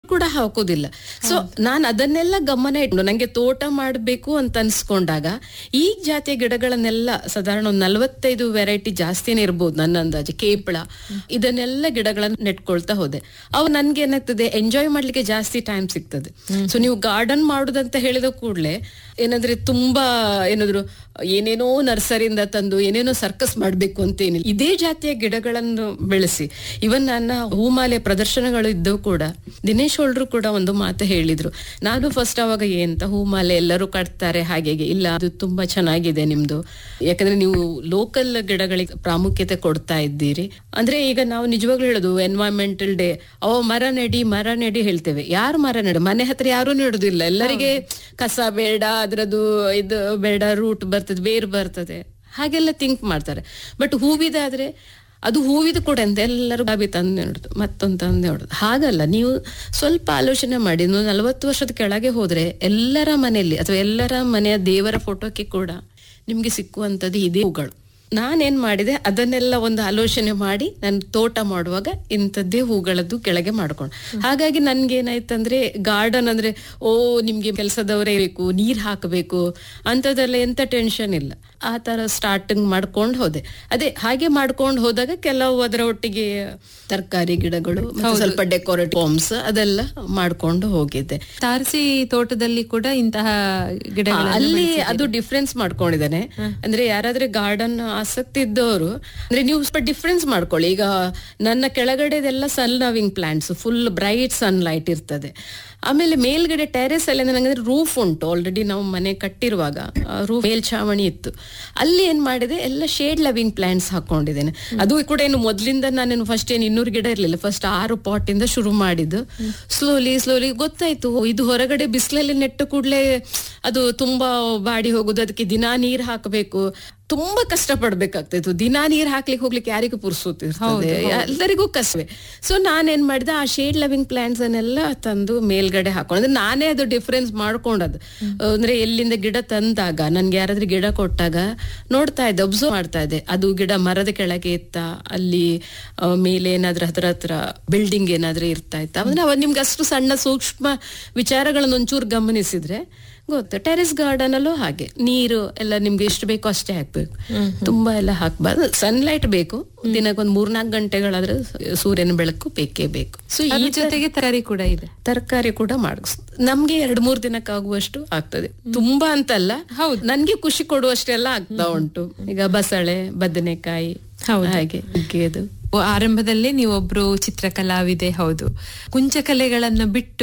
ಕೂಡ ಹಾಕೋದಿಲ್ಲ ಸೊ ನಾನು ಅದನ್ನೆಲ್ಲ ಗಮನ ಇಟ್ಟು ನಂಗೆ ತೋಟ ಮಾಡಬೇಕು ಅಂತ ಅನ್ಸ್ಕೊಂಡಾಗ ಈ ಜಾತಿಯ ಗಿಡಗಳನ್ನೆಲ್ಲ ಸಾಧಾರಣ ಒಂದು ನಲವತ್ತೈದು ವೆರೈಟಿ ಜಾಸ್ತಿನೇ ಇರ್ಬೋದು ನನ್ನ ಅಂದಾಜು ಕೇಪಳ ಇದನ್ನೆಲ್ಲ ಗಿಡಗಳನ್ನ ನೆಟ್ಕೊಳ್ತಾ ಹೋದೆ ಅವು ನನ್ಗೆ ಏನಾಗ್ತದೆ ಎಂಜಾಯ್ ಮಾಡ್ಲಿಕ್ಕೆ ಜಾಸ್ತಿ ಟೈಮ್ ಸಿಗ್ತದೆ ಸೊ ನೀವು ಗಾರ್ಡನ್ ಮಾಡುದಂತ ಹೇಳಿದ ಕೂಡಲೇ ಏನಂದ್ರೆ ತುಂಬಾ ಏನಾದ್ರು ಏನೇನೋ ನರ್ಸರಿಯಿಂದ ತಂದು ಏನೇನೋ ಸರ್ಕಸ್ ಮಾಡ್ಬೇಕು ಅಂತ ಏನಿಲ್ಲ ಇದೇ ಜಾತಿಯ ಗಿಡಗಳನ್ನು ಬೆಳೆಸಿ ಇವನ್ ನನ್ನ ಹೂಮಾಲೆ ಪ್ರದರ್ಶನಗಳು ಇದ್ದವು ಕೂಡ ದಿನೇಶ್ ಹೊಳ್ರು ಕೂಡ ಒಂದು ಮಾತು ಹೇಳಿದ್ರು ನಾನು ಫಸ್ಟ್ ಅವಾಗ ಏನಂತ ಹೂಮಾಲೆ ಎಲ್ಲರೂ ಕಟ್ತಾರೆ ಹಾಗೆ ಹೀಗೆ. ಇಲ್ಲ ಅದು ತುಂಬಾ ಚೆನ್ನಾಗಿದೆ ನಿಮ್ದು ಯಾಕಂದ್ರೆ ನೀವು ಲೋಕಲ್ ಗಿಡಗಳಿಗೆ ಪ್ರಾಮುಖ್ಯತೆ ಕೊಡ್ತಾ ಇದ್ದೀರಿ ಅಂದ್ರೆ ಈಗ ನಾವು ನಿಜವಾಗ್ಲೂ ಹೇಳೋದು ಎನ್ವೈರನ್ಮೆಂಟಲ್ ಡೇ ಅವ ಮರ ನೆಡಿ ಮರ ನೆಡಿ ಹೇಳ್ತೇವೆ ಯಾರು ಮರ ನೆಡು ಮನೆ ಹತ್ರ ಯಾರು ನೆಡುದಿಲ್ಲ ಎಲ್ಲರಿಗೆ ಕಸ ಬೇಡ ಅದ್ರದ್ದು ಇದು ಬೇಡ ರೂಟ್ ಬರ್ತದೆ ಬೇರು ಬರ್ತದೆ ಹಾಗೆಲ್ಲ ಥಿಂಕ್ ಮಾಡ್ತಾರೆ ಬಟ್ ಹೂವಿದಾದ್ರೆ ಅದು ಹೂವಿದ ಕೂಡ ಅಂತ ಎಲ್ಲರೂ ಬಾಬಿ ತಂದು ನೆಡುದು ಮತ್ತೊಂದು ತಂದು ನೆಡುದು ಹಾಗಲ್ಲ ನೀವು ಸ್ವಲ್ಪ ಆಲೋಚನೆ ಮಾಡಿ ಒಂದು ನಲವತ್ತು ವರ್ಷದ ಕೆಳಗೆ ಹೋದ್ರೆ ಎಲ್ಲರ ಮನೆಯಲ್ಲಿ ಅಥವಾ ಎಲ್ಲರ ಮನೆಯ ದೇವರ ಫೋಟೋಕ್ಕೆ ಕೂಡ ನಿಮ್ಗೆ ಸಿಕ್ಕುವಂಥದ್ದು ಇದೇ ಹೂಗಳು ನಾನೇನ್ ಮಾಡಿದೆ ಅದನ್ನೆಲ್ಲ ಒಂದು ಆಲೋಚನೆ ಮಾಡಿ ನಾನು ತೋಟ ಮಾಡುವಾಗ ಇಂಥದ್ದೇ ಹೂಗಳದ್ದು ಕೆಳಗೆ ಮಾಡ್ಕೊಂಡು ಹಾಗಾಗಿ ನನ್ಗೆ ಏನಾಯ್ತಂದ್ರೆ ಗಾರ್ಡನ್ ಅಂದ್ರೆ ಓ ನಿಮ್ಗೆ ಕೆಲಸದವರೇ ಬೇಕು ನೀರ್ ಹಾಕಬೇಕು ಅಂಥದ್ದೆಲ್ಲ ಎಂತ ಟೆನ್ಷನ್ ಇಲ್ಲ ಆ ತರ ಸ್ಟಾರ್ಟಿಂಗ್ ಮಾಡ್ಕೊಂಡು ಹೋದೆ ಅದೇ ಹಾಗೆ ಮಾಡ್ಕೊಂಡು ಹೋದಾಗ ಕೆಲವು ಅದರ ಒಟ್ಟಿಗೆ ತರಕಾರಿ ಗಿಡಗಳು ಮತ್ತೆ ಸ್ವಲ್ಪ ಡೆಕೋರೇಟ್ ಫಾರ್ಮ್ಸ್ ಅದೆಲ್ಲ ಮಾಡ್ಕೊಂಡು ಹೋಗಿದ್ದೆ ತಾರಸಿ ತೋಟದಲ್ಲಿ ಕೂಡ ಇಂತಹ ಗಿಡಗಳ ಅಲ್ಲಿ ಅದು ಡಿಫ್ರೆನ್ಸ್ ಮಾಡ್ಕೊಂಡಿದ್ದಾನೆ ಅಂದ್ರೆ ಯಾರಾದ್ರೆ ಗಾರ್ಡನ್ ಆಸಕ್ತಿ ಇದ್ದವರು ಅಂದ್ರೆ ನೀವು ಸ್ವಲ್ಪ ಡಿಫ್ರೆನ್ಸ್ ಮಾಡ್ಕೊಳ್ಳಿ ಈಗ ನನ್ನ ಕೆಳಗಡೆದೆಲ್ಲ sun loving plants full bright sunlight ಇರ್ತದೆ ಆಮೇಲೆ ಮೇಲ್ಗಡೆ ಟೆರೆಸ್ ಅಲ್ಲಿ ನಂಗೆ ರೂಫ್ ಉಂಟು ಆಲ್ರೆಡಿ ನಾವು ಮನೆ ಕಟ್ಟಿರುವಾಗ ರೂಫ್ ಮೇಲ್ಛಾವಣಿ ಇತ್ತು ಅಲ್ಲಿ ಏನ್ ಮಾಡಿದೆ ಎಲ್ಲ ಶೇಡ್ ಲವಿಂಗ್ ಪ್ಲಾಂಟ್ಸ್ ಹಾಕೊಂಡಿದ್ದೇನೆ ಅದು ಕೂಡ ಏನು ಮೊದ್ಲಿಂದ ನಾನೇನು ಫಸ್ಟ್ ಏನು ಇನ್ನೂರು ಗಿಡ ಇರ್ಲಿಲ್ಲ ಫಸ್ಟ್ ಆರು ಪಾಟ್ ಇಂದ ಶುರು ಮಾಡಿದ್ದು ಸ್ಲೋಲಿ ಸ್ಲೋಲಿ ಗೊತ್ತಾಯ್ತು ಇದು ಹೊರಗಡೆ ಬಿಸಿಲಲ್ಲಿ ನೆಟ್ಟ ಕೂಡಲೇ ಅದು ತುಂಬಾ ಬಾಡಿ ಹೋಗುದು ಅದಕ್ಕೆ ದಿನಾ ನೀರ್ ಹಾಕಬೇಕು ತುಂಬಾ ಕಷ್ಟ ಪಡ್ಬೇಕಾಗ್ತಿತ್ತು ದಿನಾ ನೀರ್ ಹಾಕ್ಲಿಕ್ಕೆ ಹೋಗ್ಲಿಕ್ಕೆ ಯಾರಿಗೂ ಪುರ್ಸುತ್ತಿರ್ತದೆ ಎಲ್ಲರಿಗೂ ಕಷ್ಟವೇ ಸೊ ನಾನೇನ್ ಮಾಡಿದೆ ಆ ಶೇಡ್ ಲವಿಂಗ್ ಪ್ಲಾಂಟ್ಸ್ ಅನ್ನೆಲ್ಲ ತಂದು ಮೇಲ್ಗಡೆ ಹಾಕೊಂಡು ಅಂದ್ರೆ ನಾನೇ ಅದು ಡಿಫ್ರೆನ್ಸ್ ಮಾಡ್ಕೊಂಡದ್ದು ಅಂದ್ರೆ ಎಲ್ಲಿಂದ ಗಿಡ ತಂದಾಗ ನನ್ಗೆ ಯಾರಾದ್ರೂ ಗಿಡ ಕೊಟ್ಟಾಗ ನೋಡ್ತಾ ಇದ್ದೆ ಒಬ್ಸರ್ವ್ ಮಾಡ್ತಾ ಇದ್ದೆ ಅದು ಗಿಡ ಮರದ ಕೆಳಗೆ ಇತ್ತ ಅಲ್ಲಿ ಆ, ಮೇಲೆ ಏನಾದ್ರೂ ಹತ್ರ ಹತ್ರ ಬಿಲ್ಡಿಂಗ್ ಏನಾದ್ರೂ ಇರ್ತಾ ಇತ್ತ ಅಂದ್ರೆ ಅವಾಗ ನಿಮ್ಗೆ ಅಷ್ಟು ಸಣ್ಣ ಸೂಕ್ಷ್ಮ ವಿಚಾರಗಳನ್ನ ಒಂಚೂರು ಗಮನಿಸಿದ್ರೆ ಗೊತ್ತು ಟೆರೆಸ್ ಗಾರ್ಡನ್ ಅಲ್ಲೂ ಹಾಗೆ ನೀರು ಎಲ್ಲ ನಿಮ್ಗೆ ಎಷ್ಟು ಬೇಕೋ ಅಷ್ಟೇ ಹಾಕ್ಬೇಕು ತುಂಬಾ ಎಲ್ಲ ಹಾಕ್ಬಾರ್ದು ಸನ್ಲೈಟ್ ಬೇಕು ದಿನಕ್ಕೊಂದ್ ಮೂರ್ನಾಲ್ಕು ಗಂಟೆಗಳಾದ್ರೆ ಸೂರ್ಯನ ಬೆಳಕು ಬೇಕೇ ಬೇಕು ಸೊ ಈ ಅದ್ರ ಜೊತೆಗೆ ತರಕಾರಿ ಕೂಡ ಇದೆ ತರಕಾರಿ ಕೂಡ ಮಾಡಿಸ್ ನಮ್ಗೆ ಎರಡ್ ಮೂರ್ ದಿನಕ್ಕಾಗುವಷ್ಟು ಆಗ್ತದೆ ತುಂಬಾ ಅಂತಲ್ಲ ಹೌದು. ನನ್ಗೆ ಖುಷಿ ಕೊಡುವಷ್ಟೆಲ್ಲ ಆಗ್ತಾ ಉಂಟು ಈಗ ಬಸಳೆ ಬದನೆಕಾಯಿ ಹೌದು. ಹಾಗೆ ನುಗ್ಗೆದು ಓ, ಆರಂಭದಲ್ಲೇ ನೀವೊಬ್ರು ಚಿತ್ರಕಲಾವಿದೆ ಹೌದು ಕುಂಚಕಲೆಗಳನ್ನ ಬಿಟ್ಟು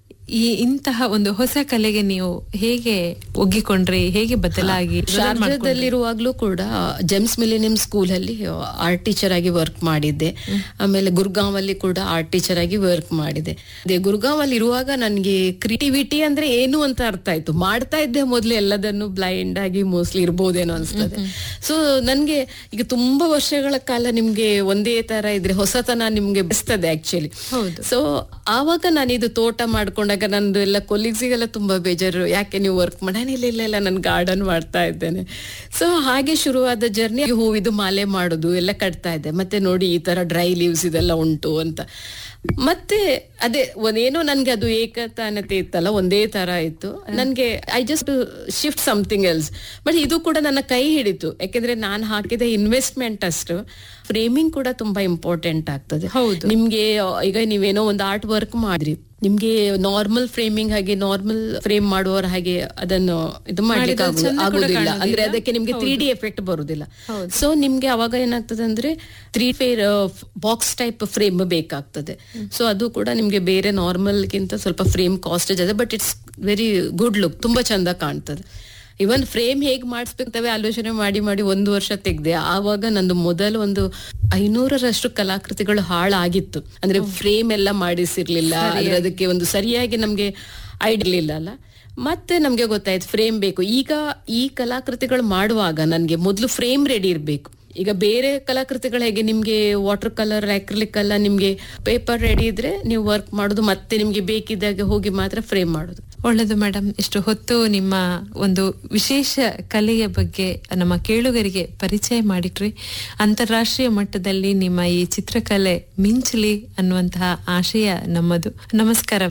ಈ ಇಂತಹ ಒಂದು ಹೊಸ ಕಲೆಗೆ ನೀವು ಹೇಗೆ ಒಗ್ಗಿಕೊಂಡ್ರಿ ಹೇಗೆ ಬದಲಾಗಿ ಶಾರ್ಜಾದಲ್ಲಿರುವಾಗ್ಲೂ ಕೂಡ ಜೆಮ್ಸ್ ಮಿಲಿನಿಯಂ ಸ್ಕೂಲ್ ಅಲ್ಲಿ ಆರ್ಟ್ ಟೀಚರ್ ಆಗಿ ವರ್ಕ್ ಮಾಡಿದ್ದೆ ಆಮೇಲೆ ಗುರ್ಗಾಂವ್ ಅಲ್ಲಿ ಕೂಡ ಆರ್ಟ್ ಟೀಚರ್ ಆಗಿ ವರ್ಕ್ ಮಾಡಿದೆ ಅದೇ ಗುರ್ಗಾಂವ್ ಅಲ್ಲಿ ಇರುವಾಗ ನನ್ಗೆ ಕ್ರಿಯೇಟಿವಿಟಿ ಅಂದ್ರೆ ಏನು ಅಂತ ಅರ್ಥ ಆಯ್ತು ಮಾಡ್ತಾ ಇದ್ದೆ ಮೊದ್ಲು ಎಲ್ಲದನ್ನು ಬ್ಲೈಂಡ್ ಆಗಿ ಮೋಸ್ಟ್ಲಿ ಇರ್ಬೋದೇನೋ ಅನ್ಸ್ತದೆ ಸೊ ನನ್ಗೆ ಈಗ ತುಂಬಾ ವರ್ಷಗಳ ಕಾಲ ನಿಮ್ಗೆ ಒಂದೇ ತರ ಇದ್ರೆ ಹೊಸತನ ನಿಮ್ಗೆ ಬೆಸ್ತದೆ ಆಕ್ಚುಲಿ ಹೌದು. ಸೊ ಆವಾಗ ನಾನು ಇದು ತೋಟ ಮಾಡ್ಕೊಂಡಾಗ ನಂದು ಎಲ್ಲ ಕೊಲೀಗ್ಸಿಗೆಲ್ಲ ತುಂಬಾ ಬೇಜಾರು ಯಾಕೆ ನೀವು ವರ್ಕ್ ಮಾಡ ಇಲ್ಲ ಇಲ್ಲ ಇಲ್ಲ ನಾನು ಗಾರ್ಡನ್ ಮಾಡ್ತಾ ಇದ್ದೇನೆ ಸೊ ಹಾಗೆ ಶುರುವಾದ ಜರ್ನಿ ಹೂವಿದು ಮಾಲೆ ಮಾಡೋದು ಎಲ್ಲ ಕಟ್ತಾ ಇದ್ದೆ ಮತ್ತೆ ನೋಡಿ ಈ ತರ ಡ್ರೈ ಲೀವ್ಸ್ ಇದೆಲ್ಲ ಉಂಟು ಅಂತ ಮತ್ತೆ ಅದೇ ಒಂದೇನೋ ನನ್ಗೆ ಅದು ಏಕತಾನತೆ ಇತ್ತಲ್ಲ ಒಂದೇ ತರ ಇತ್ತು ನನ್ಗೆ I just shift something else but ಇದು ಕೂಡ ನನ್ನ ಕೈ ಹಿಡಿತು ಯಾಕೆಂದ್ರೆ ನಾನು ಹಾಕಿದ ಇನ್ವೆಸ್ಟ್ಮೆಂಟ್ ಅಷ್ಟು ಫ್ರೇಮಿಂಗ್ ಕೂಡ ತುಂಬಾ ಇಂಪಾರ್ಟೆಂಟ್ ಆಗ್ತದೆ ಹೌದು. ನಿಮ್ಗೆ ಈಗ ನೀವೇನೋ ಒಂದು ಆರ್ಟ್ ವರ್ಕ್ ಮಾಡ್ರಿ ನಿಮ್ಗೆ ನಾರ್ಮಲ್ ಫ್ರೇಮಿಂಗ್ ಹಾಗೆ ನಾರ್ಮಲ್ ಫ್ರೇಮ್ ಮಾಡುವವರ ಹಾಗೆ ಅದನ್ನು ಇದು ಮಾಡ್ಲಿಕ್ಕೆ ಮಾಡಿದ್ರೆ ಆಗುದು- ಚಂದ ಕೂಡ ಆಗುದಿಲ್ಲ ಕಾಣುದಿಲ್ಲ. ಅಂದ್ರೆ ಅದಕ್ಕೆ ನಿಮ್ಗೆ ತ್ರೀ ಡಿ ಎಫೆಕ್ಟ್ ಬರುದಿಲ್ಲ ಸೊ ನಿಮ್ಗೆ ಅವಾಗ ಏನಾಗ್ತದೆ ಅಂದ್ರೆ three fair box type frame ಬೇಕಾಗ್ತದೆ ಸೊ ಅದು ಕೂಡ ನಿಮ್ಗೆ ಬೇರೆ ನಾರ್ಮಲ್ ಗಿಂತ ಸ್ವಲ್ಪ ಫ್ರೇಮ್ ಕಾಸ್ಟ್ ಇದೆ but it's very good look ತುಂಬಾ ಚಂದ ಕಾಣ್ತದೆ ಇವನ್ ಫ್ರೇಮ್ ಹೇಗ್ ಮಾಡಿಸ್ಬೇಕಂತವೇ ಆಲೋಚನೆ ಮಾಡಿ ಮಾಡಿ ಒಂದು ವರ್ಷ ತೆಗ್ದೆ ಆವಾಗ ನಂದು ಮೊದಲು ಒಂದು ಐನೂರರಷ್ಟು ಕಲಾಕೃತಿಗಳು ಹಾಳಾಗಿತ್ತು ಅಂದ್ರೆ ಫ್ರೇಮ್ ಎಲ್ಲ ಮಾಡಿಸಿರ್ಲಿಲ್ಲ ಅಂದ್ರೆ ಅದಕ್ಕೆ ಒಂದು ಸರಿಯಾಗಿ ನಮ್ಗೆ ಐಡಿರ್ಲಿಲ್ಲ ಅಲ್ಲ ಮತ್ತೆ ನಮ್ಗೆ ಗೊತ್ತಾಯ್ತು ಫ್ರೇಮ್ ಬೇಕು ಈಗ ಈ ಕಲಾಕೃತಿಗಳು ಮಾಡುವಾಗ ನನ್ಗೆ ಮೊದಲು ಫ್ರೇಮ್ ರೆಡಿ ಇರ್ಬೇಕು ಈಗ ಬೇರೆ ಕಲಾಕೃತಿಗಳು ಹೇಗೆ ನಿಮ್ಗೆ ವಾಟರ್ ಕಲರ್ ಅಕ್ರಿಲಿಕ್ ಎಲ್ಲ ನಿಮ್ಗೆ ಪೇಪರ್ ರೆಡಿ ಇದ್ರೆ ನೀವು ವರ್ಕ್ ಮಾಡೋದು ಮತ್ತೆ ನಿಮ್ಗೆ ಬೇಕಿದ್ದಾಗ ಹೋಗಿ ಮಾತ್ರ ಫ್ರೇಮ್ ಮಾಡೋದು ಒಳ್ಳೆದು ಮೇಡಮ್ ಇಷ್ಟು ಹೊತ್ತು ನಿಮ್ಮ ಒಂದು ವಿಶೇಷ ಕಲೆಯ ಬಗ್ಗೆ ನಮ್ಮ ಕೇಳುಗರಿಗೆ ಪರಿಚಯ ಮಾಡಿಟ್ರಿ ಅಂತಾರಾಷ್ಟ್ರೀಯ ಮಟ್ಟದಲ್ಲಿ ನಿಮ್ಮ ಈ ಚಿತ್ರಕಲೆ ಮಿಂಚಲಿ ಅನ್ನುವಂತಹ ಆಶಯ ನಮ್ಮದು ನಮಸ್ಕಾರ